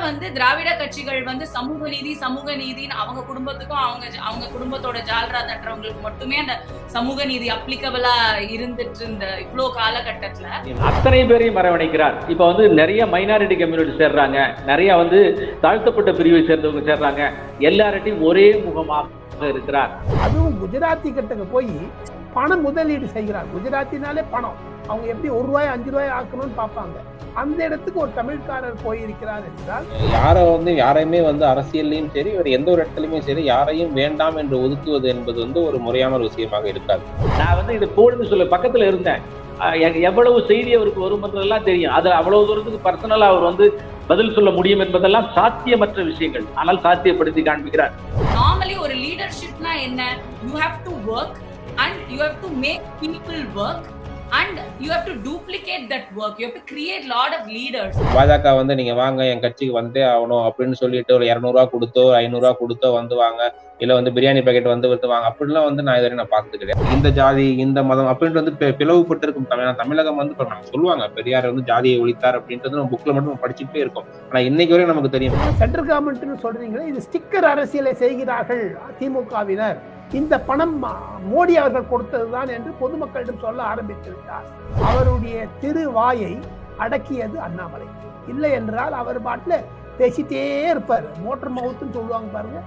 வந்து திராவிட கட்சிகள் வந்து சமூக நீதி சமூக நீதின்னு அவங்க குடும்பத்துக்கும் அவங்க அவங்க குடும்பத்தோட ஜால்ரா தட்டுறவங்களுக்கு மட்டுமே அந்த சமூக நீதி அப்ளிகபிளா இருந்துட்டு இருந்த இவ்வளோ காலகட்டத்துல அத்தனை பேரையும் அரவணைக்கிறார் இப்ப வந்து நிறைய மைனாரிட்டி கம்யூனிட்டி சேர்றாங்க நிறைய வந்து தாழ்த்தப்பட்ட பிரிவை சேர்ந்தவங்க சேர்றாங்க எல்லார்ட்டையும் ஒரே முகமாக இருக்கிறார் அதுவும் குஜராத்தி கிட்டங்க போய் பண முதலீடு செய்கிறார் குஜராத்தினாலே பணம் அவங்க எப்படி ஒரு ரூபாய் அஞ்சு ரூபாய் ஆக்கணும்னு பார்ப்பாங்க அந்த இடத்துக்கு ஒரு தமிழ்காரர் போயிருக்கிறார் என்றால் யாரை வந்து யாரையுமே வந்து அரசியல்லையும் சரி வேறு எந்த ஒரு இடத்துலையுமே சரி யாரையும் வேண்டாம் என்று ஒதுக்குவது என்பது வந்து ஒரு முறையான ஒரு விஷயமாக இருக்காது நான் வந்து இது போடுன்னு சொல்ல பக்கத்துல இருந்தேன் அஹ் எ- எவ்வளவு செய்தி அவருக்கு வருமென்றதெல்லாம் தெரியும் அது அவ்வளவு தூரத்துக்கு பர்சனலா அவர் வந்து பதில் சொல்ல முடியும் என்பதெல்லாம் சாத்தியமற்ற விஷயங்கள் ஆனால் சாத்தியப்படுத்தி காண்பிக்கிறார் நார்மலி ஒரு லீடர்ஷிப்னா என்ன you have to work and you have to make people work and you have to duplicate that work you have to create lot of leaders பாஜக வந்து நீங்க வாங்க என் கட்சிக்கு வந்தே ஆகணும் அப்படின்னு சொல்லிட்டு ஒரு இரநூறுவா கொடுத்தோ ஐநூறுரூவா கொடுத்தோ வந்து வாங்க இல்ல வந்து பிரியாணி பாக்கெட் வந்து விட்டு வாங்க அப்படிலாம் வந்து நான் இதுவரை நான் பார்த்தது கிடையாது இந்த ஜாதி இந்த மதம் அப்படின்ட்டு வந்து பி- பிளவுபட்டிருக்கும் தமிழ் தமிழகம் வந்து இப்ப நம்ம சொல்லுவாங்க பெரியார் வந்து ஜாதியை ஒழித்தார் அப்படின்றது நம்ம புக்ல மட்டும் நம்ம படிச்சுட்டே இருக்கோம் ஆனா இன்னைக்கு வரையும் நமக்கு தெரியும் சென்ட்ரல் கவர்மெண்ட்னு சொல்றீங்களே இது ஸ்டிக்கர் அரசியலை செய்கிறார்கள் திமுகவினர் இந்த பணம் ஆ, மோடி அவர்கள் கொடுத்ததுதான் என்று பொதுமக்களிடம் சொல்ல ஆரம்பித்து விட்டார் அவருடைய திருவாயை அடக்கியது அண்ணாமலை இல்லை என்றால் அவர் பாட்டுல பேசிட்டே இருப்பார் மோட்டர் மவுத்துன்னு சொல்லுவாங்க பாருங்க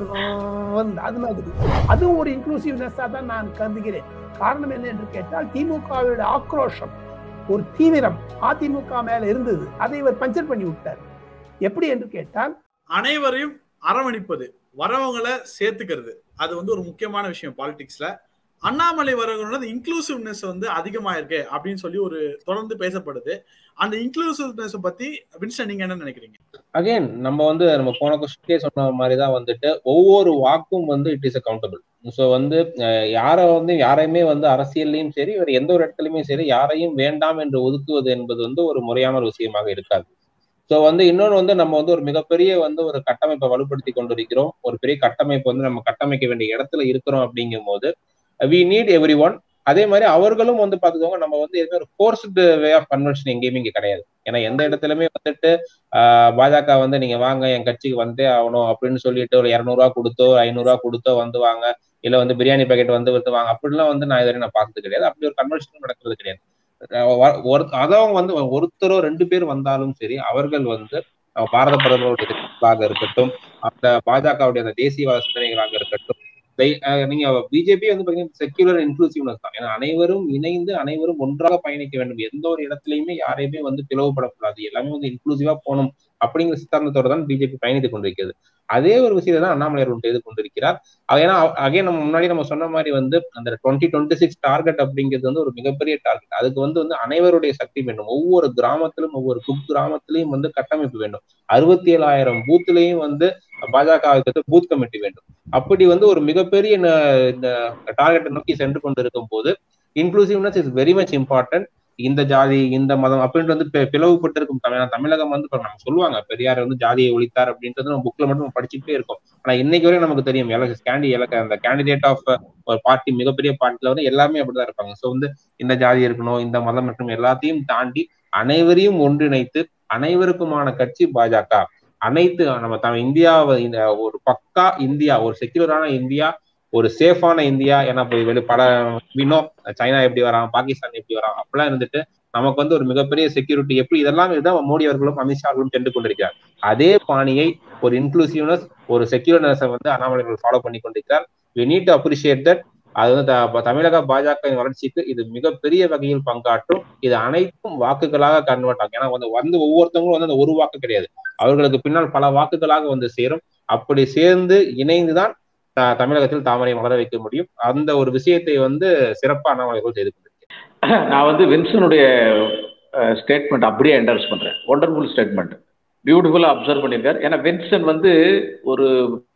வந்து அது மாதிரி அதுவும் ஒரு இன்க்ளூசிவ்னஸாக தான் நான் கருதுகிறேன் காரணம் என்ன என்று கேட்டால் திமுகவோட ஆக்ரோஷம் ஒரு தீவிரம் அதிமுக மேல இருந்தது அதை இவர் பஞ்சர் பண்ணி விட்டார் எப்படி என்று கேட்டால் அனைவரையும் அரவணைப்பது வரவங்களை சேர்த்துக்கிறது அது வந்து ஒரு முக்கியமான விஷயம் பாலிடிக்ஸ்ல அண்ணாமலை வரவங்களோட இன்க்ளூசிவ்னஸ் வந்து அதிகமா இருக்கு அப்படின்னு சொல்லி ஒரு தொடர்ந்து பேசப்படுது அந்த இன்க்ளூசிவ்னஸ் பத்தி வின்ஸ்டன் நீங்க என்ன நினைக்கிறீங்க அகைன் நம்ம வந்து நம்ம போன கொஸ்டின்லேயே சொன்ன மாதிரி தான் வந்துட்டு ஒவ்வொரு வாக்கும் வந்து இட் இஸ் அக்கௌண்டபிள் ஸோ வந்து அஹ், யாரை வந்து யாரையுமே வந்து அரசியல்லையும் சரி வேறு எந்த ஒரு இடத்துலையுமே சரி யாரையும் வேண்டாம் என்று ஒதுக்குவது என்பது வந்து ஒரு முறையான ஒரு விஷயமாக இருக்காது ஸோ வந்து இன்னொன்று வந்து நம்ம வந்து ஒரு மிகப்பெரிய வந்து ஒரு கட்டமைப்பை வலுப்படுத்தி கொண்டிருக்கிறோம் ஒரு பெரிய கட்டமைப்பு வந்து நம்ம கட்டமைக்க வேண்டிய இடத்துல இருக்கிறோம் அப்படிங்கும் போது வி நீட் எவ்ரி ஒன் அதே மாதிரி அவர்களும் வந்து பார்த்துக்கோங்க நம்ம வந்து எதுவுமே ஒரு ஃபோர்ஸ்டு வே ஆஃப் கன்வர்ஷன் எங்கேயுமே இங்கே கிடையாது ஏன்னா எந்த இடத்துலயுமே வந்துட்டு ஆஹ் பாஜக வந்து நீங்க வாங்க என் கட்சிக்கு வந்தே ஆகணும் அப்படின்னு சொல்லிட்டு ஒரு இரநூறுவா கொடுத்தோ ஐநூறுரூவா கொடுத்தோ வந்து வாங்க இல்ல வந்து பிரியாணி பாக்கெட் வந்து வித்து வாங்க அப்படிலாம் வந்து நான் இதுவரை நான் பார்த்தது கிடையாது அப்படி ஒரு கன்வர்ஷன் நடக்கிறது கிடையாது அஹ் வ- ஒரு அதவங்க வந்து ஒருத்தரோ ரெண்டு பேர் வந்தாலும் சரி அவர்கள் வந்து அஹ் பாரத பிரதமருடைய எதிர்ப்பாக இருக்கட்டும் அந்த பாஜகவுடைய அந்த தேசியவாத சிந்தனைகளாக இருக்கட்டும் they- அஹ் நீங்க பிஜேபி வந்து பாத்தீங்கன்னா செக்யூலர் இன்க்ளூசிவ்னஸ் தான் ஏன்னா அனைவரும் இணைந்து அனைவரும் ஒன்றாக பயணிக்க வேண்டும் எந்த ஒரு இடத்துலயுமே யாரையுமே வந்து பிளவுபடக்கூடாது எல்லாமே வந்து இன்க்ளூசிவா போகணும் அப்படிங்கிற சித்தாந்தத்தோட தான் பிஜேபி பயணித்துக் கொண்டிருக்கிறது அதே ஒரு விஷயத்தை தான் அண்ணாமலை அவர்கள் செய்து கொண்டிருக்கிறார் அது ஏன்னா அகைன் நம்ம முன்னாடி நம்ம சொன்ன மாதிரி வந்து அந்த டுவெண்ட்டி டுவெண்ட்டி சிக்ஸ் டார்கெட் அப்படிங்கிறது வந்து ஒரு மிகப்பெரிய டார்கெட் அதுக்கு வந்து வந்து அனைவருடைய சக்தி வேண்டும் ஒவ்வொரு கிராமத்திலும் ஒவ்வொரு குக் கிராமத்திலையும் வந்து கட்டமைப்பு வேண்டும் அறுபத்தி ஏழாயிரம் பூத்துலயும் வந்து பாஜக பூத் கமிட்டி வேண்டும் அப்படி வந்து ஒரு மிகப்பெரிய ந- இந்த டார்கெட்டை நோக்கி சென்று கொண்டிருக்கும் போது inclusiveness is very much important இந்த ஜாதி இந்த மதம் அப்படின்ட்டு வந்து பி- பிளவுபட்டிருக்கும் தமிழ் தமிழகம் வந்து இப்ப நம்ம சொல்லுவாங்க பெரியார் வந்து ஜாதியை ஒழித்தார் அப்படின்றது நம்ம புக்ல மட்டும் நம்ம படிச்சுட்டே இருக்கோம் ஆனா இன்னைக்கு வரையும் நமக்கு தெரியும் எலக்ஷன் கேண்டி எலக்க அந்த கேண்டிடேட் ஆஃப் ஒரு பார்ட்டி மிகப்பெரிய பார்ட்டில வந்து எல்லாமே அப்படிதான் இருப்பாங்க சோ வந்து இந்த ஜாதி இருக்கணும் இந்த மதம் மற்றும் எல்லாத்தையும் தாண்டி அனைவரையும் ஒன்றிணைத்து அனைவருக்குமான கட்சி பாஜக அனைத்து நம்ம த- இந்தியாவை இந்த ஒரு பக்கா இந்தியா ஒரு செக்யூரான இந்தியா ஒரு சேஃபான இந்தியா ஏன்னா போய் வெளி பல வினோ சைனா எப்படி வரான் பாகிஸ்தான் எப்படி வரான் அப்படிலாம் இருந்துட்டு நமக்கு வந்து ஒரு மிகப்பெரிய செக்யூரிட்டி எப்படி இதெல்லாம் இதுதான் மோடி அவர்களும் அமித்ஷா அவர்களும் சென்று கொண்டிருக்கிறார் அதே பாணியை ஒரு இன்க்ளூசிவ்னஸ் ஒரு செக்யூர்னஸ் வந்து அண்ணாமலை அவர்கள் ஃபாலோ பண்ணி கொண்டிருக்கிறார் we need to appreciate that அது வந்து த- தமிழக பாஜக வளர்ச்சிக்கு இது மிகப்பெரிய வகையில் பங்காற்றும் இது அனைத்தும் வாக்குகளாக கன்வெர்ட் ஆகும் ஏன்னா வந்து வந்து ஒவ்வொருத்தவங்களும் வந்து அந்த ஒரு வாக்கு கிடையாது அவர்களுக்கு பின்னால் பல வாக்குகளாக வந்து சேரும் அப்படி சேர்ந்து இணைந்துதான் த- தமிழகத்தில் தாமரை மலர வைக்க முடியும் அந்த ஒரு விஷயத்தை வந்து சிறப்பா அண்ணாமலைகள் செய்து கொண்டிருக்கிறார் நான் வந்து வின்சனுடைய ஸ்டேட்மெண்ட் அப்படியே என்டர்ஸ் பண்றேன் ஒண்டர்ஃபுல் ஸ்டேட்மெண்ட் பியூட்டிஃபுல்லா அப்சர்வ் பண்ணியிருக்காரு ஏன்னா வின்சன் வந்து ஒரு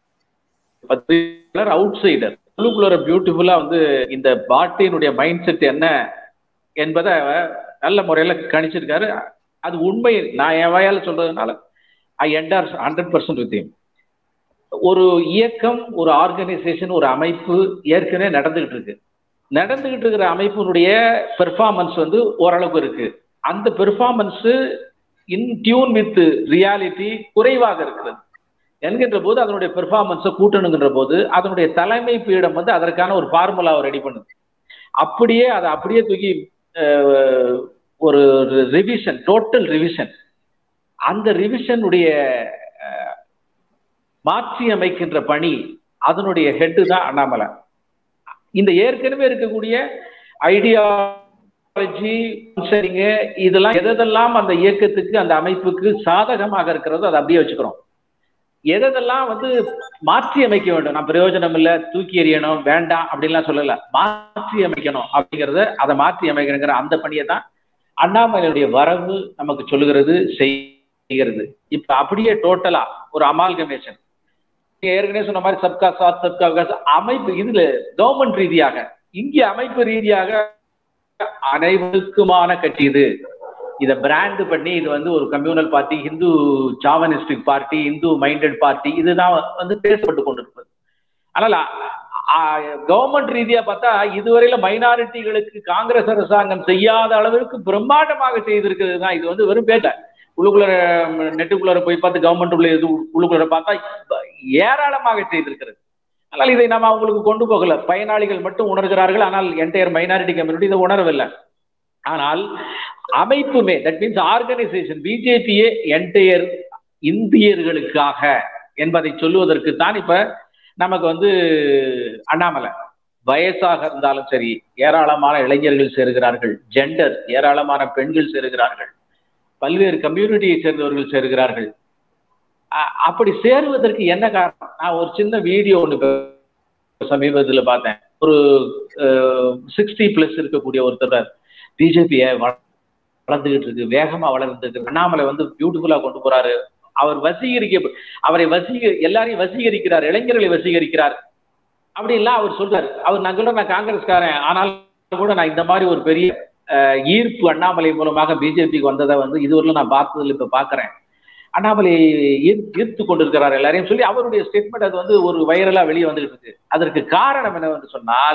பத்திரிகையாளர் அவுட் சைடர் உள்ளுக்குள்ள பியூட்டிஃபுல்லா வந்து இந்த பார்ட்டியினுடைய மைண்ட் செட் என்ன என்பதை நல்ல முறையில கணிச்சிருக்காரு அது உண்மை நான் என் வாயால சொல்றதுனால I endorse hundred percent with ஒரு இயக்கம் ஒரு ஆர்கனைசேஷன் ஒரு அமைப்பு ஏற்கனவே நடந்துகிட்டு இருக்கு நடந்துகிட்டு இருக்கிற அமைப்பினுடைய பெர்ஃபார்மன்ஸ் வந்து ஓரளவுக்கு இருக்கு அந்த performance in tune with reality குறைவாக இருக்கிறது என்கின்ற போது அதனுடைய பெர்ஃபார்மன்ஸை கூட்டணுங்கிற போது அதனுடைய தலைமை பீடம் வந்து அதற்கான ஒரு ஃபார்முலாவை ரெடி பண்ணுது அப்படியே அதை அப்படியே தூக்கி அஹ், ஒரு ரிவிஷன் டோட்டல் ரிவிஷன் அந்த ரிவிஷனுடைய மாற்றி அமைக்கின்ற பணி அதனுடைய ஹெட்டு தான் அண்ணாமலை இந்த ஏற்கனவே இருக்கக்கூடிய ஐடியாலஜி இதெல்லாம் எதெல்லாம் அந்த இயக்கத்துக்கு அந்த அமைப்புக்கு சாதகமாக இருக்கிறதோ அதை அப்படியே வச்சுக்கிறோம் எதெல்லாம் வந்து மாற்றி அமைக்க வேண்டும் நான் பிரயோஜனம் இல்லை தூக்கி எறியணும் வேண்டாம் அப்படின்லாம் சொல்லல மாற்றி அமைக்கணும் அப்படிங்கிறத அதை மாற்றி அமைக்கணுங்கிற அந்த பணியை தான் அண்ணாமலையுடைய வரவு நமக்கு சொல்லுகிறது செய்கிறது இப்ப அப்படியே டோட்டலா ஒரு அமால்கமேஷன் ஏற்கனவே சொன்ன மாதிரி சப்கா சாத் சப்கா விகாஸ் அமைப்பு இதுல கவர்மெண்ட் ரீதியாக இங்கே அமைப்பு ரீதியாக அனைவருக்குமான கட்சி இது இதை பிராண்ட் பண்ணி இது வந்து ஒரு communal party Hindu chauvinistic party Hindu minded party இதுதான் வந்து பேசப்பட்டு கொண்டிருப்பது ஆனால் கவர்மெண்ட் ரீதியா பார்த்தா இதுவரையில மைனாரிட்டிகளுக்கு காங்கிரஸ் அரசாங்கம் செய்யாத அளவிற்கு பிரம்மாண்டமாக செய்திருக்கிறது தான் இது வந்து வெறும் பேட்ட உள்ளுக்குள்ள நெட்டுக்குள்ளார போய் பார்த்து கவர்மெண்ட் உள்ள இது உள்ளுக்குள்ள பார்த்தா ஏராளமாக செய்திருக்கிறது ஆனால் இதை நாம் அவங்களுக்கு கொண்டு போகல பயனாளிகள் மட்டும் உணர்கிறார்கள் ஆனால் என்டையர் மைனாரிட்டி கம்யூனிட்டி இதை உணரவில்லை ஆனால் அமைப்புமே தட் மீன்ஸ் ஆர்கனைசேஷன் பிஜேபியே என்டையர் இந்தியர்களுக்காக என்பதை சொல்லுவதற்கு தான் இப்ப நமக்கு வந்து அண்ணாமலை வயசாக இருந்தாலும் சரி ஏராளமான இளைஞர்கள் சேருகிறார்கள் ஜெண்டர் ஏராளமான பெண்கள் சேருகிறார்கள் பல்வேறு கம்யூனிட்டியை சேர்ந்தவர்கள் சேருகிறார்கள் அப்படி சேருவதற்கு என்ன காரணம் நான் ஒரு சின்ன வீடியோ ஒன்று சமீபத்தில் பார்த்தேன் ஒரு சிக்ஸ்டி பிளஸ் இருக்கக்கூடிய ஒருத்தர் பிஜேபியை வளர்ந்துகிட்டு இருக்கு வேகமா வளர்ந்துட்டு இருக்கு அண்ணாமலை வந்து பியூட்டிஃபுல்லா கொண்டு போறாரு அவர் வசீகரிக்க அவரை வசீக எல்லாரையும் வசீகரிக்கிறார் இளைஞர்களை வசீகரிக்கிறார் அப்படி இல்ல அவர் சொல்றாரு அவர் நான் சொல்றேன் நான் காங்கிரஸ்காரன் ஆனால் கூட நான் இந்த மாதிரி ஒரு பெரிய ஈர்ப்பு அண்ணாமலை மூலமாக பிஜேபிக்கு வந்ததை வந்து இதுவரையிலும் நான் பார்த்ததில் இப்ப பாக்குறேன் அண்ணாமலை ஈர்த்து கொண்டிருக்கிறார் எல்லாரையும் சொல்லி அவருடைய ஸ்டேட்மெண்ட் அது வந்து ஒரு வைரலா வெளியே வந்துகிட்டு இருக்கு அதற்கு காரணம் என்னவென்று சொன்னால்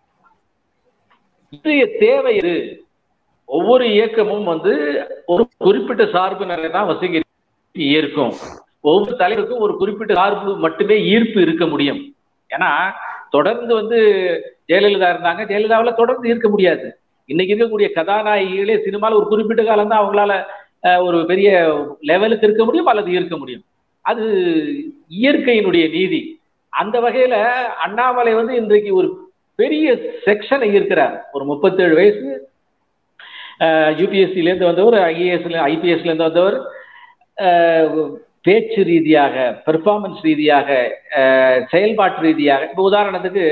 இன்றைய தேவை இது ஒவ்வொரு இயக்கமும் வந்து ஒரு குறிப்பிட்ட சார்பினரை தான் வசீகரி ஏற்கும் ஒவ்வொரு தலைவருக்கும் ஒரு குறிப்பிட்ட சார்பு மட்டுமே ஈர்ப்பு இருக்க முடியும் ஏன்னா தொடர்ந்து வந்து ஜெயலலிதா இருந்தாங்க ஜெயலலிதாவில் தொடர்ந்து இருக்க முடியாது இன்னைக்கு இருக்கக்கூடிய கதாநாயகிகளே சினிமாவில் ஒரு குறிப்பிட்ட காலம் தான் அவங்களால ஒரு பெரிய லெவலுக்கு இருக்க முடியும் அல்லது இருக்க முடியும் அது இயற்கையினுடைய நீதி அந்த வகையில அண்ணாமலை வந்து இன்றைக்கு ஒரு பெரிய செக்ஷனை இருக்கிறார் ஒரு முப்பத்தேழு வயசு யூபிஎஸ்சில இருந்து வந்தவர் ஐஏஎஸ்ல ஐபிஎஸ்ல இருந்து வந்தவர் பேச்சு ரீதியாக பெர்ஃபார்மன்ஸ் ரீதியாக செயல்பாட்டு ரீதியாக இப்போ உதாரணத்துக்கு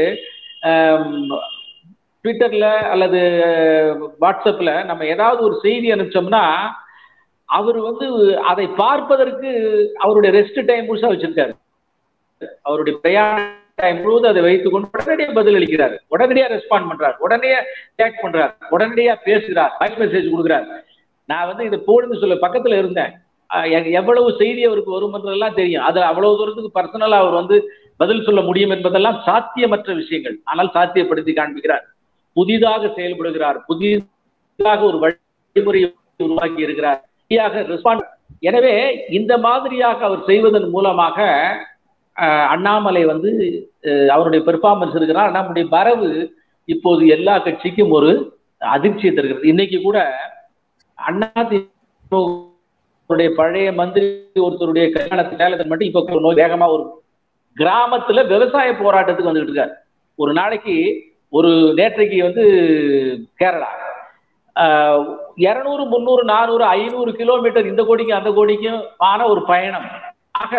ட்விட்டர்ல அல்லது வாட்ஸ்அப்ல நம்ம ஏதாவது ஒரு செய்தி அனுப்பிச்சோம்னா அவர் வந்து அதை பார்ப்பதற்கு அவருடைய ரெஸ்ட் டைம் முழுசா வச்சிருக்காரு அவருடைய பிரயாண டைம் முழுவதும் அதை வைத்துக் கொண்டு உடனடியாக பதில் அளிக்கிறார் உடனடியா ரெஸ்பாண்ட் பண்றார் உடனே டேக் பண்றார் உடனடியா பேசுகிறார் வாய்ஸ் மெசேஜ் கொடுக்குறார் நான் வந்து இது போடுன்னு சொல்ல பக்கத்துல இருந்தேன் எவ்வளவு செய்தி அவருக்கு வரும்ன்றதெல்லாம் தெரியும் அது அவ்வளவு தூரத்துக்கு பர்சனலா அவர் வந்து பதில் சொல்ல முடியும் என்பதெல்லாம் சாத்தியமற்ற விஷயங்கள் ஆனால் சாத்தியப்படுத்தி காண்பிக்கிறார் புதிதாக செயல்படுகிறார் புதிதாக ஒரு வழிமுறையை உருவாக்கி இருக்கிறார் ரெஸ்பாண்ட் எனவே இந்த மாதிரியாக அவர் செய்வதன் மூலமாக அண்ணாமலை வந்து அவருடைய பெர்ஃபார்மன்ஸ் இருக்கிறார் நம்முடைய வரவு இப்போது எல்லா கட்சிக்கும் ஒரு அதிர்ச்சியை தருகிறது இன்னைக்கு கூட அண்ணா பழைய மந்திரி ஒருத்தருடைய கல்யாணத்து சேலத்தில் மட்டும் இப்ப நோய் வேகமா ஒரு கிராமத்துல விவசாய போராட்டத்துக்கு வந்துட்டு இருக்காரு ஒரு நாளைக்கு ஒரு நேற்றைக்கு வந்து கேரளா இருநூறு முந்நூறு நானூறு ஐநூறு கிலோமீட்டர் இந்த கோடிக்கும் அந்த கோடிக்கும் ஆன ஒரு பயணம் ஆக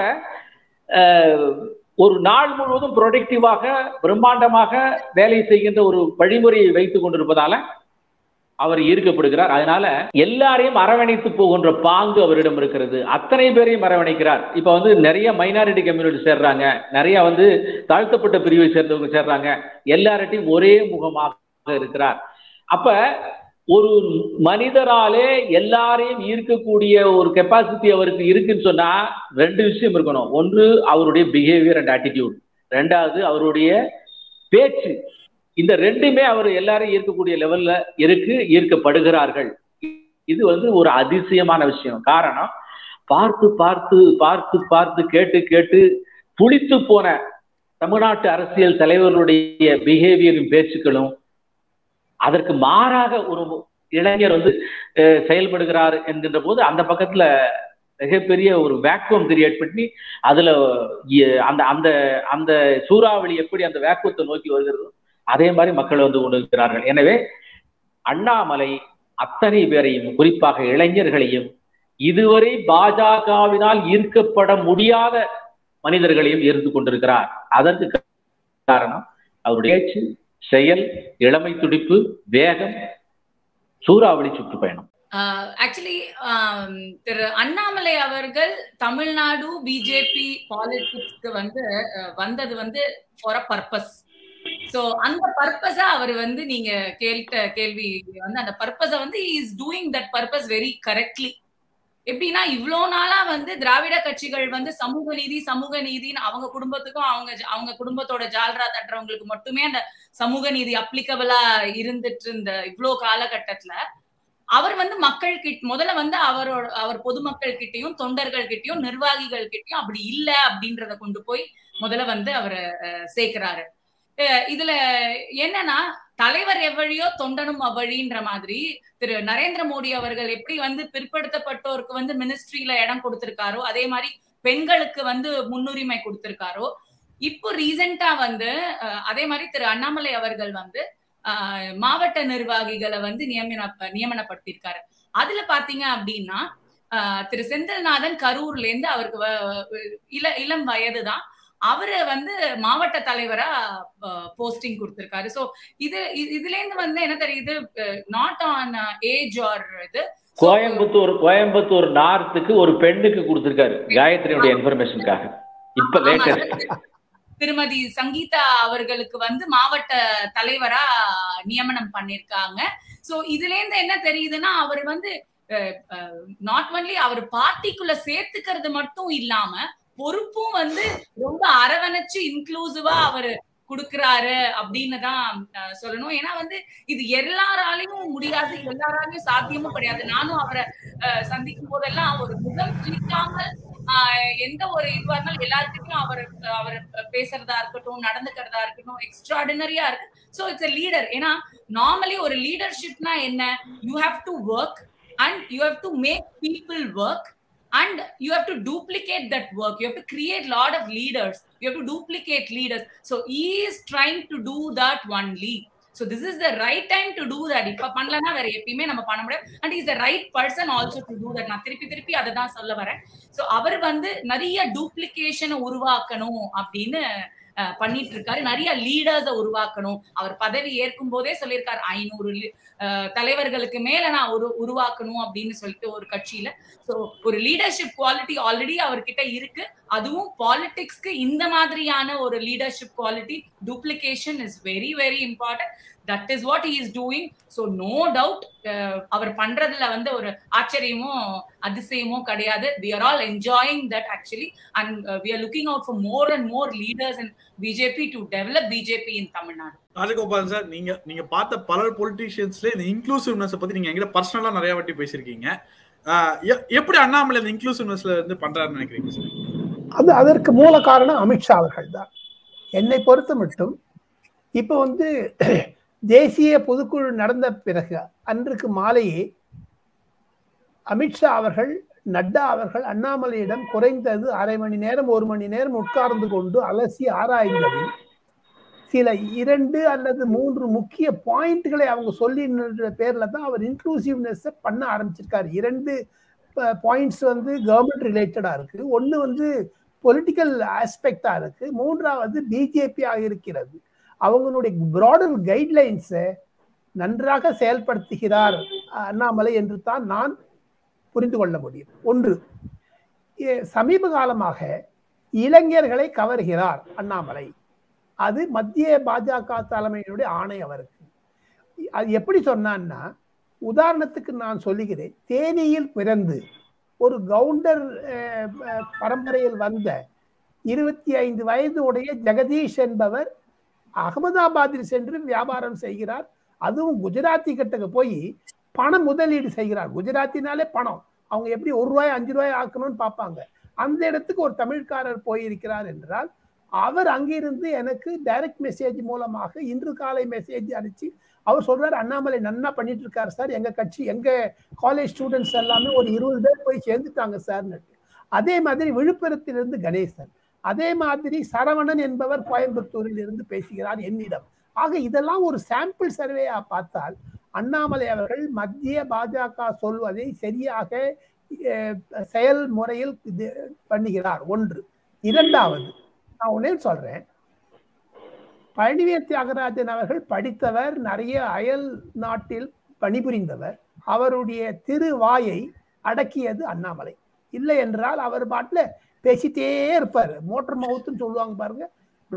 ஒரு நாள் முழுவதும் ப்ரொடக்டிவாக பிரம்மாண்டமாக வேலை செய்கின்ற ஒரு வழிமுறையை வைத்துக் கொண்டிருப்பதால அவர் ஈர்க்கப்படுகிறார் அதனால எல்லாரையும் அரவணைத்து போகின்ற பாங்கு அவரிடம் இருக்கிறது அத்தனை பேரையும் அரவணைக்கிறார் இப்ப வந்து நிறைய மைனாரிட்டி கம்யூனிட்டி சேர்றாங்க நிறைய வந்து தாழ்த்தப்பட்ட பிரிவை சேர்ந்தவங்க சேர்றாங்க எல்லார்ட்டையும் ஒரே முகமாக இருக்கிறார் அப்ப ஒரு மனிதராலே எல்லாரையும் ஈர்க்கக்கூடிய ஒரு கெப்பாசிட்டி அவருக்கு இருக்குன்னு சொன்னா ரெண்டு விஷயம் இருக்கணும் ஒன்று அவருடைய பிஹேவியர் அண்ட் ஆட்டிடியூட் ரெண்டாவது அவருடைய பேச்சு இந்த ரெண்டுமே அவர் எல்லாரும் ஈர்க்கக்கூடிய லெவல்ல இருக்கு ஈர்க்கப்படுகிறார்கள் இது வந்து ஒரு அதிசயமான விஷயம் காரணம் பார்த்து பார்த்து பார்த்து பார்த்து கேட்டு கேட்டு புளித்து போன தமிழ்நாட்டு அரசியல் தலைவர்களுடைய பிஹேவியரும் பேச்சுக்களும் அதற்கு மாறாக ஒரு இளைஞர் வந்து அஹ், செயல்படுகிறார் என்கின்ற போது அந்த பக்கத்துல மிகப்பெரிய ஒரு வேக்குவம் கிரியேட் பண்ணி அதுல இ- அந்த அந்த அந்த சூறாவளி எப்படி அந்த வேக்குவத்தை நோக்கி வருகிறதோ அதே மாதிரி மக்கள் வந்து கொண்டிருக்கிறார்கள் எனவே அண்ணாமலை அத்தனை பேரையும் குறிப்பாக இளைஞர்களையும் இதுவரை பாஜகவினால் ஈர்க்கப்பட முடியாத மனிதர்களையும் ஈர்த்து கொண்டிருக்கிறார் அதற்கு காரணம் அவருடைய பேச்சு செயல் இளமை துடிப்பு வேகம் சூறாவளி சுற்றுப்பயணம் ஆக்சுவலி திரு அண்ணாமலை அவர்கள் தமிழ்நாடு பிஜேபி பாலிடிக்ஸ்க்கு வந்து அஹ், வந்தது வந்து ஃபார் அ பர்பஸ் சோ அந்த பர்பஸ அவர் வந்து நீங்க கேட்ட கேள்வி வந்து அந்த பர்பஸ வந்து is doing that purpose very correctly எப்படின்னா இவ்வளோ நாளா வந்து திராவிட கட்சிகள் வந்து சமூக நீதி சமூக நீதின்னு அவங்க குடும்பத்துக்கும் அவங்க ஜ- அவங்க குடும்பத்தோட ஜால்ரா தட்டுறவங்களுக்கு மட்டுமே அந்த சமூக நீதி அப்ளிகபிளா இருந்துட்டு இருந்த இவ்வளோ காலகட்டத்துல அவர் வந்து மக்கள் கிட்ட முதல்ல வந்து அவரோட அவர் பொதுமக்கள் கிட்டயும் தொண்டர்கள் கிட்டயும் நிர்வாகிகள் கிட்டயும் அப்படி இல்ல அப்படின்றத கொண்டு போய் முதல்ல வந்து அவரை அஹ், சேர்க்கிறாரு அஹ், இதுல என்னன்னா தலைவர் எவ்வழியோ தொண்டனும் அவ்வழின்ற மாதிரி திரு நரேந்திர மோடி அவர்கள் எப்படி வந்து பிற்படுத்தப்பட்டோருக்கு வந்து மினிஸ்ட்ரியில இடம் கொடுத்திருக்காரோ அதே மாதிரி பெண்களுக்கு வந்து முன்னுரிமை கொடுத்திருக்காரோ இப்போ ரீசெண்டா வந்து அஹ், அதே மாதிரி திரு அண்ணாமலை அவர்கள் வந்து ஆஹ், மாவட்ட நிர்வாகிகளை வந்து நியமன நியமனப்படுத்தியிருக்காரு அதுல பாத்தீங்க அப்படின்னா ஆஹ், திரு செந்தில்நாதன் கரூர்ல இருந்து அவருக்கு வ- இள இளம் வயதுதான் அவரு வந்து மாவட்ட தலைவரா போஸ்டிங் கொடுத்திருக்காரு சோ இது இ- இதுல இருந்து வந்து என்ன தெரியுது நாட் ஆன் ஏஜ் ஆர் இது So, கோயம்புத்தூர் கோயம்புத்தூர் நார்த்துக்கு ஒரு பெண்ணுக்கு கொடுத்திருக்காரு காயத்ரியுடைய இன்ஃபர்மேஷனுக்காக இப்ப ஆமா, லேட்டஸ்ட் திருமதி சங்கீதா அவர்களுக்கு வந்து மாவட்ட தலைவரா நியமனம் பண்ணிருக்காங்க சோ இதுல இருந்து என்ன தெரியுதுன்னா அவர் வந்து நாட் ஒன்லி அவர் பார்ட்டிக்குள்ள சேர்த்துக்கிறது மட்டும் இல்லாம பொறுப்பும் வந்து ரொம்ப அரவணைச்சு இன்க்ளூசிவா அவர் கொடுக்கறாரு அப்படின்னு தான் அஹ், சொல்லணும் ஏன்னா வந்து இது எல்லாராலையும் முடியாது எல்லாராலையும் சாத்தியமும் கிடையாது நானும் அவரை அஹ், சந்திக்கும் போதெல்லாம் ஒரு முகம் சுழிக்காமல் ஆஹ் எந்த ஒரு இதுவா இருந்தாலும் எல்லாருக்கிட்டையும் அவர் அவர் பேசுறதா இருக்கட்டும் நடந்துக்கிறதா இருக்கட்டும் எக்ஸ்ட்ராடினரியா இருக்கு ஸோ இட்ஸ் a லீடர் ஏன்னா நார்மலி ஒரு லீடர்ஷிப்னா என்ன you have to work and you have to make people work and you have to duplicate that work you have to create lot of leaders you have to duplicate leaders so he is trying to do that only so this is the right time to do that இப்ப பண்ணலன்னா வேற எப்பயுமே நம்ம பண்ண முடியாது and is the right person also to do that நான் திருப்பி திருப்பி அதை தான் சொல்ல வரேன் சோ அவர் வந்து நிறைய டூப்ளிகேஷனை உருவாக்கணும் அப்படின்னு அஹ், பண்ணிட்டு இருக்காரு நிறைய லீடர்ஸை உருவாக்கணும் அவர் பதவி ஏற்கும் போதே சொல்லியிருக்காரு ஐநூறு தலைவர்களுக்கு மேல நான் ஒரு உருவாக்கணும் அப்படின்னு சொல்லிட்டு ஒரு கட்சியில சோ ஒரு லீடர்ஷிப் குவாலிட்டி ஆல்ரெடி அவர்கிட்ட இருக்கு அதுவும் பாலிடிக்ஸ்க்கு இந்த மாதிரியான ஒரு leadership quality duplication is very very important that is what is doing so no doubt அவர் பண்றதுல வந்து ஒரு ஆச்சரியமும் அதிசயமும் கிடையாது we are all enjoying that actually and we are looking out for more and more leaders in BJP to develop BJP in Tamil Nadu Rajagopalan sir நீங்க நீங்க பார்த்த பல பொலிட்டீஷியன்ஸ்ல இந்த இன்க்ளூசிவ்னஸ் பத்தி நீங்க எங்கிட்ட பர்சனலா நிறைய வாட்டி பேசியிருக்கீங்க ஆஹ் எ- எப்படி அண்ணாமலை இந்த இன்க்ளூசிவ்னஸ்ல இருந்து பண்றாருன்னு நினைக்கிறீங்க சார் அது அதற்கு மூல காரணம் அமித்ஷா அவர்கள் தான் என்னை பொறுத்த மட்டும் இப்போ வந்து தேசிய பொதுக்குழு நடந்த பிறகு அன்றைக்கு மாலையே அமித்ஷா அவர்கள் நட்டா அவர்கள் அண்ணாமலையிடம் குறைந்தது அரை மணி நேரம் ஒரு மணி நேரம் உட்கார்ந்து கொண்டு அலசி ஆராய்ந்ததில் சில இரண்டு அல்லது மூன்று முக்கிய பாயிண்ட்களை அவங்க சொல்லி பேர்ல தான் அவர் இன்க்ளூசிவ்னஸ் பண்ண ஆரம்பிச்சிருக்காரு இரண்டு பாயிண்ட்ஸ் வந்து கவர்மெண்ட் ரிலேட்டடா இருக்கு ஒன்று வந்து பொலிட்டிக்கல் ஆஸ்பெக்டா இருக்கு மூன்றாவது பிஜேபியாக இருக்கிறது அவங்களுடைய ப்ராடர் கைட்லைன்ஸை நன்றாக செயல்படுத்துகிறார் அண்ணாமலை என்று தான் நான் புரிந்து கொள்ள முடியும் ஒன்று எ- சமீப காலமாக இளைஞர்களை கவர்கிறார் அண்ணாமலை அது மத்திய பாஜக தலைமையினுடைய ஆணை அவருக்கு அது எப்படி சொன்னான்னா உதாரணத்துக்கு நான் சொல்லுகிறேன் தேனியில் பிறந்து ஒரு கவுண்டர் அஹ், அஹ், பரம்பரையில் வந்த இருபத்தி ஐந்து வயது உடைய ஜெகதீஷ் என்பவர் அகமதாபாத்தில் சென்று வியாபாரம் செய்கிறார் அதுவும் குஜராத்தி கிட்டக்கு போய் பண முதலீடு செய்கிறார் குஜராத்தினாலே பணம் அவங்க எப்படி ஒரு ரூபாய் அஞ்சு ரூபாய் ஆக்கணும்னு பார்ப்பாங்க அந்த இடத்துக்கு ஒரு தமிழ்காரர் போயிருக்கிறார் என்றால் அவர் அங்கிருந்து எனக்கு டைரக்ட் மெசேஜ் மூலமாக இன்று காலை மெசேஜ் அனுப்பிச்சு அவர் சொல்றாரு அண்ணாமலை நன்னா பண்ணிட்டு இருக்காரு சார் எங்க கட்சி எங்க காலேஜ் ஸ்டூடெண்ட்ஸ் எல்லாமே ஒரு இருபது பேர் போய் சேர்ந்துட்டாங்க சார்னு அதே மாதிரி விழுப்புரத்திலிருந்து கணேசன் அதே மாதிரி சரவணன் என்பவர் கோயம்புத்தூரில் இருந்து பேசுகிறார் என்னிடம் ஆக இதெல்லாம் ஒரு சாம்பிள் சர்வேயா பார்த்தால் அண்ணாமலை அவர்கள் மத்திய பாஜக சொல்வதை சரியாக அஹ், செயல்முறையில் இது பண்ணுகிறார் ஒன்று இரண்டாவது நான் ஒன்னே சொல்றேன் பழனிவேல் தியாகராஜன் அவர்கள் படித்தவர் நிறைய அயல் நாட்டில் பணிபுரிந்தவர் அவருடைய திருவாயை அடக்கியது அண்ணாமலை இல்லை என்றால் அவர் பாட்டுல பேசிட்டே இருப்பார் மோட்டர் மவுத்துன்னு சொல்லுவாங்க பாருங்க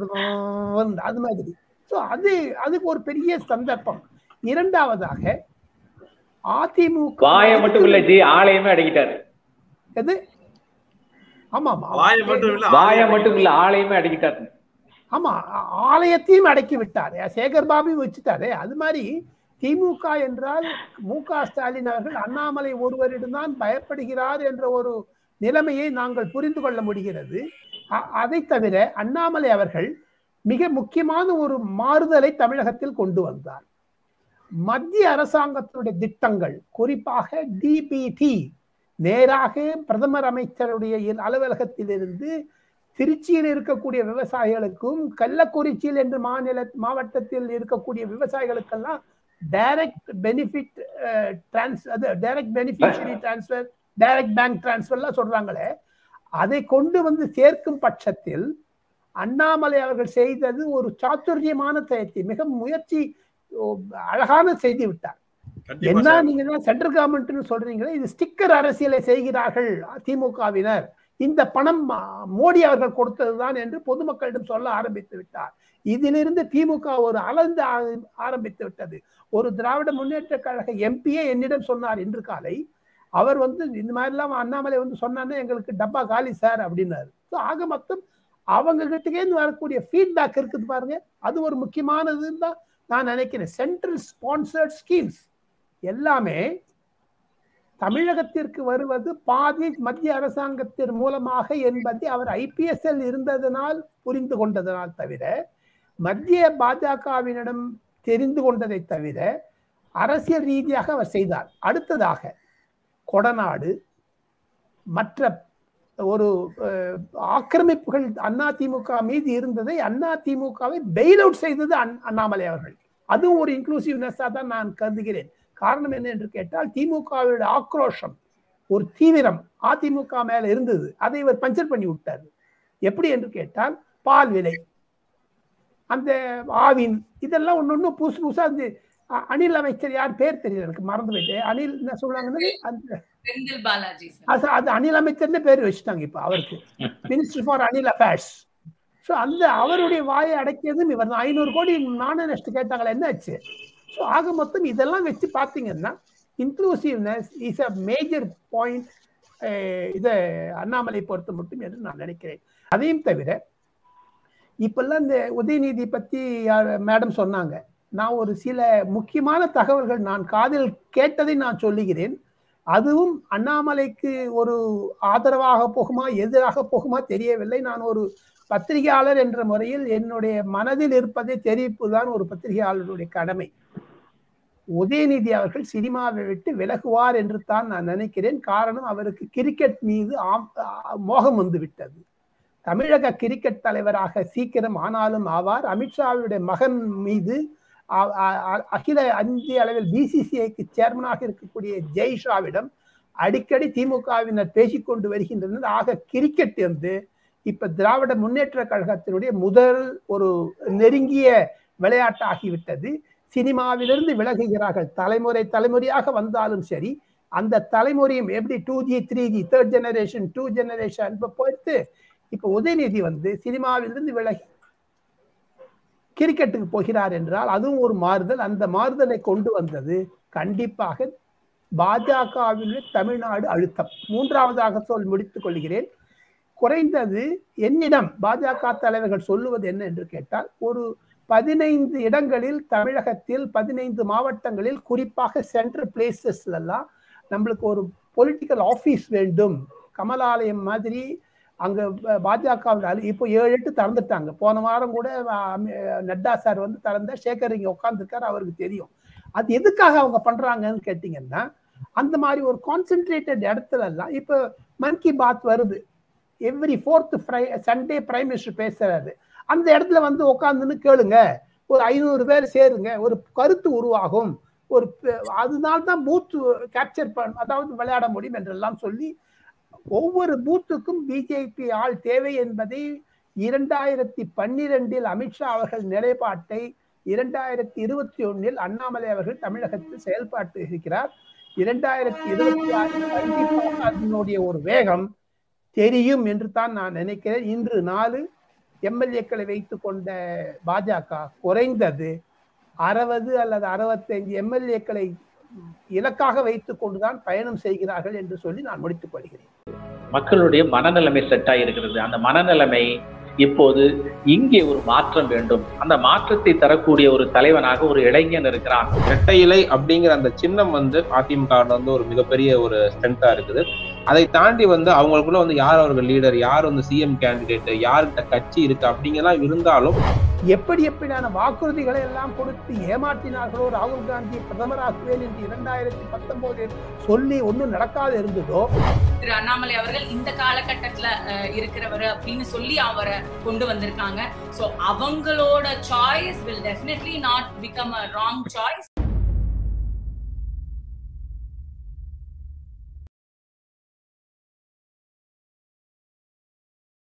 அது மாதிரி ஸோ அது அதுக்கு ஒரு பெரிய சந்தர்ப்பம் இரண்டாவதாக அதிமுக வாயை மட்டும் இல்ல ஜி ஆலயமே அடக்கிட்டாரு எது ஆமா ஆமா வாயை மட்டும் இல்ல வாயை மட்டும் இல்ல ஆலயமே அடக்கிட்டாரு ஆமா ஆ- ஆலயத்தையும் அடக்கி விட்டார் சேகர் பாபு வச்சுட்டாரு அது மாதிரி திமுக என்றால் மு க ஸ்டாலின் அவர்கள் அண்ணாமலை ஒருவரிடம்தான் பயப்படுகிறார் என்ற ஒரு நிலைமையை நாங்கள் புரிந்து கொள்ள முடிகிறது அ- அதை தவிர அண்ணாமலை அவர்கள் மிக முக்கியமான ஒரு மாறுதலை தமிழகத்தில் கொண்டு வந்தார் மத்திய அரசாங்கத்தினுடைய திட்டங்கள் குறிப்பாக டிபிடி நேராக பிரதமர் அமைச்சருடைய இல்- அலுவலகத்திலிருந்து திருச்சியில் இருக்கக்கூடிய விவசாயிகளுக்கும் கள்ளக்குறிச்சியில் என்று மாநில மாவட்டத்தில் இருக்கக்கூடிய விவசாயிகளுக்கெல்லாம் டைரக்ட் பெனிஃபிட் டிரான்ஸ் அது direct beneficiary transfer direct bank டிரான்ஸ்ஃபர்லாம் சொல்றாங்களே அதை கொண்டு வந்து சேர்க்கும் பட்சத்தில் அண்ணாமலை அவர்கள் செய்தது ஒரு சாத்துரியமான செயற்கை மிக முயற்சி ஓ, அழகான செய்து விட்டார் கண்டிப்பா என்ன சார். நீங்க தான் சென்ட்ரல் கவர்மெண்ட்னு சொல்றீங்களே இது ஸ்டிக்கர் அரசியலை செய்கிறார்கள் திமுகவினர் இந்த பணம் ஆ, மோடி அவர்கள் கொடுத்ததுதான் என்று பொதுமக்களிடம் சொல்ல ஆரம்பித்து விட்டார் இதிலிருந்து திமுக ஒரு அலந்து ஆ- ஆரம்பித்து விட்டது ஒரு திராவிட முன்னேற்ற கழக எம்பியே என்னிடம் சொன்னார் இன்று காலை அவர் வந்து இந்த மாதிரிலாம் அண்ணாமலை வந்து சொன்னான்னா எங்களுக்கு டப்பா காலி சார் அப்படின்னாரு ஸோ ஆக மொத்தம் அவங்க கிட்டேருந்து வரக்கூடிய ஃபீட்பேக் இருக்குது பாருங்க அது ஒரு முக்கியமானதுன்னு தான் நான் நினைக்கிறேன் சென்ட்ரல் ஸ்பான்சர்ட் ஸ்கீம்ஸ் எல்லாமே தமிழகத்திற்கு வருவது பாதி மத்திய அரசாங்கத்தின் மூலமாக என்பதை அவர் ஐபிஎஸ்எல் இருந்ததனால் புரிந்து கொண்டதனால் தவிர மத்திய பாஜகவினிடம் தெரிந்து கொண்டதை தவிர அரசியல் ரீதியாக அவர் செய்தார் அடுத்ததாக கொடநாடு மற்ற ஒரு அஹ், ஆக்கிரமிப்புகள் அதிமுக மீது இருந்ததை அதிமுகவை பெயில் அவுட் செய்தது அண்- அண்ணாமலை அவர்கள் அதுவும் ஒரு இன்க்ளூசிவ்னஸாக தான் நான் கருதுகிறேன் காரணம் என்ன என்று கேட்டால் திமுகவோட ஆக்ரோஷம் ஒரு தீவிரம் அதிமுக மேல இருந்தது அதை இவர் பஞ்சர் பண்ணி விட்டார் எப்படி என்று கேட்டால் பால் விலை அந்த ஆவின் இதெல்லாம் ஒன்று ஒன்று புதுசு புதுசாக அந்த அ- அனில் அமைச்சர் யார் பேர் தெரியல எனக்கு மறந்து போயிட்டு அனில் என்ன சொல்றாங்கன்னா அந்த செந்தில் பாலாஜி சார் அது அது அனில் அமைச்சர்னு பேர் வச்சுட்டாங்க இப்போ அவருக்கு மினிஸ்டர் ஃபார் அனில் அஃபேர்ஸ் ஸோ அந்த அவருடைய வாயை அடக்கியதும் இவர் தான் ஐநூறு கோடி நானும் நெக்ஸ்ட் கேட்டாங்களா என்ன ஆச்சு ஸோ ஆக மொத்தம் இதெல்லாம் வச்சு பார்த்தீங்கன்னா inclusiveness is a major point இதை அண்ணாமலை பொறுத்த மட்டும் என்று நான் நினைக்கிறேன் அதையும் தவிர இப்பெல்லாம் இந்த உதயநிதி பற்றி யார் மேடம் சொன்னாங்க நான் ஒரு சில முக்கியமான தகவல்கள் நான் காதில் கேட்டதை நான் சொல்லுகிறேன் அதுவும் அண்ணாமலைக்கு ஒரு ஆதரவாக போகுமா எதிராக போகுமா தெரியவில்லை நான் ஒரு பத்திரிகையாளர் என்ற முறையில் என்னுடைய மனதில் இருப்பதை தெரிவிப்புதான் ஒரு பத்திரிகையாளருடைய கடமை உதயநிதி அவர்கள் சினிமாவை விட்டு விலகுவார் என்று தான் நான் நினைக்கிறேன் காரணம் அவருக்கு கிரிக்கெட் மீது ஆம் ஆ- மோகம் வந்து விட்டது தமிழக கிரிக்கெட் தலைவராக சீக்கிரம் ஆனாலும் ஆவார் அமித்ஷாவுடைய மகன் மீது அ- அ- அ- அகில இந்திய அளவில் பிசிசிஐக்கு சேர்மனாக இருக்கக்கூடிய ஜெய்ஷாவிடம் அடிக்கடி திமுகவினர் பேசிக்கொண்டு வருகின்றனர் ஆக கிரிக்கெட் வந்து இப்ப திராவிட முன்னேற்ற கழகத்தினுடைய முதல் ஒரு நெருங்கிய விளையாட்டாகிவிட்டது சினிமாவிலிருந்து விலகுகிறார்கள் தலைமுறை தலைமுறையாக வந்தாலும் சரி அந்த தலைமுறையும் எப்படி two G three G third generation to generation இப்போ போயிட்டு இப்போ உதயநிதி வந்து சினிமாவிலிருந்து விலகி கிரிக்கெட்டுக்கு போகிறார் என்றால் அதுவும் ஒரு மாறுதல் அந்த மாறுதலை கொண்டு வந்தது கண்டிப்பாக பாஜகவில் தமிழ்நாடு அழுத்தம் மூன்றாவதாக சொல் முடித்துக் கொள்கிறேன் குறைந்தது என்னிடம் பாஜக தலைவர்கள் சொல்லுவது என்ன என்று கேட்டால் ஒரு பதினைந்து இடங்களில் தமிழகத்தில் பதினைந்து மாவட்டங்களில் குறிப்பாக சென்ட்ரல் பிளேசஸ்ல எல்லாம் நம்மளுக்கு ஒரு பொலிட்டிக்கல் ஆஃபீஸ் வேண்டும் கமலாலயம் மாதிரி அங்க பாஜக இப்போ ஏழு எட்டு திறந்துட்டாங்க போன வாரம் கூட நட்டா சார் வந்து திறந்த சேகர் இங்க உட்காந்துருக்காரு அவருக்கு தெரியும் அது எதுக்காக அவங்க பண்றாங்கன்னு கேட்டீங்கன்னா அந்த மாதிரி ஒரு கான்சென்ட்ரேட்டட் இடத்துல எல்லாம் இப்போ மன் கி பாத் வருது எவ்ரி ஃபோர்த் ஃப்ரை சண்டே பிரைம் மினிஸ்டர் பேசுறாரு அந்த இடத்துல வந்து உட்காந்துன்னு கேளுங்க ஒரு ஐநூறு பேர் சேருங்க ஒரு கருத்து உருவாகும் ஒரு அதனால தான் பூத் கேப்சர் பண்ண அதாவது விளையாட முடியும் என்றெல்லாம் சொல்லி ஒவ்வொரு பூத்துக்கும் பிஜேபி ஆள் தேவை என்பதை இரண்டாயிரத்தி பன்னிரெண்டில் அமித்ஷா அவர்கள் நிலைப்பாட்டை இரண்டாயிரத்தி இருபத்தி ஒன்னில் அண்ணாமலை அவர்கள் தமிழகத்தில் செயல்பாட்டு இருக்கிறார் இரண்டாயிரத்தி இருபத்தி ஆறு கண்டிப்பாக அதனுடைய ஒரு வேகம் தெரியும் என்று தான் நான் நினைக்கிறேன் இன்று நாலு எம்எல்ஏக்களை வைத்து கொண்ட பாஜக குறைந்தது அறுபது அல்லது அறுபத்தைந்து எம்எல்ஏக்களை இலக்காக வைத்துக் கொண்டுதான் பயணம் செய்கிறார்கள் என்று சொல்லி நான் முடித்துக் கொள்கிறேன் மக்களுடைய மனநிலைமை செட் ஆகிருக்கிறது அந்த மனநிலைமை இப்போது இங்கே ஒரு மாற்றம் வேண்டும் அந்த மாற்றத்தை தரக்கூடிய ஒரு தலைவனாக ஒரு இளைஞன் இருக்கிறான் இரட்டை இலை அப்படிங்கிற அந்த சின்னம் வந்து அதிமுக வந்து ஒரு மிகப்பெரிய ஒரு ஸ்ட்ரென்த்தா இருக்குது அதை தாண்டி வந்து அவங்களுக்குள்ள வந்து யார் அவர்கள் லீடர் யார் வந்து சிஎம் கேண்டிடேட் யார்கிட்ட கட்சி இருக்கு அப்படிங்கலாம் இருந்தாலும் எப்படி எப்படியான வாக்குறுதிகளை எல்லாம் கொடுத்து ஏமாற்றினார்களோ ராகுல் காந்தி பிரதமராக்குவேன் என்று இரண்டாயிரத்தி பத்தொன்பதில் சொல்லி ஒன்றும் நடக்காது இருந்ததோ திரு அண்ணாமலை அவர்கள் இந்த காலகட்டத்துல இருக்கிறவர் அப்படின்னு சொல்லி அவரை கொண்டு வந்திருக்காங்க சோ அவங்களோட choice will definitely not become a wrong choice